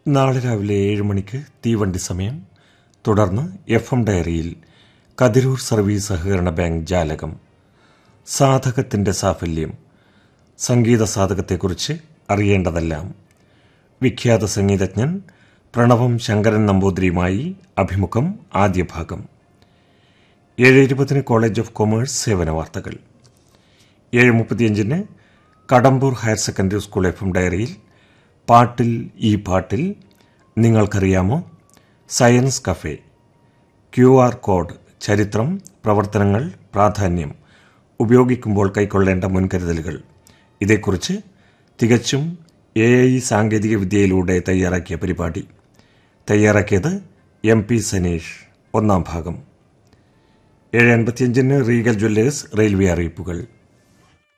നാളെ രാവിലെ ഏഴ് മണിക്ക് തീവണ്ടി സമയം തുടർന്ന് എഫ് എം ഡയറിയിൽ കതിരൂർ സർവീസ് സഹകരണ ബാങ്ക് ജാലകം സാധകത്തിന്റെ സാഫല്യം സംഗീത സാധകത്തെക്കുറിച്ച് അറിയേണ്ടതെല്ലാം വിഖ്യാത സംഗീതജ്ഞൻ പ്രണവം ശങ്കരൻ നമ്പൂതിരിയുമായി അഭിമുഖം ആദ്യ ഭാഗം ഏഴ് ഇരുപതിന് കോളേജ് ഓഫ് കൊമേഴ്സ് സേവന വാർത്തകൾ ഏഴ് മുപ്പത്തിയഞ്ചിന് Kadambur higher secondary school FM എം ഡയറിയിൽ പാട്ടിൽ ഈ പാട്ടിൽ നിങ്ങൾക്കറിയാമോ science cafe Q R code ചരിത്രം പ്രവർത്തനങ്ങൾ പ്രാധാന്യം ഉപയോഗിക്കുമ്പോൾ കൈക്കൊള്ളേണ്ട മുൻകരുതലുകൾ ഇതേക്കുറിച്ച് തികച്ചും എ ഐ സാങ്കേതിക വിദ്യയിലൂടെ തയ്യാറാക്കിയ പരിപാടി തയ്യാറാക്കിയത് എം പി സനീഷ് ഒന്നാം ഭാഗം ഏഴ് അൻപത്തിയഞ്ചിന് റീഗൽ ജ്വല്ലേഴ്സ് റെയിൽവേ അറിയിപ്പുകൾ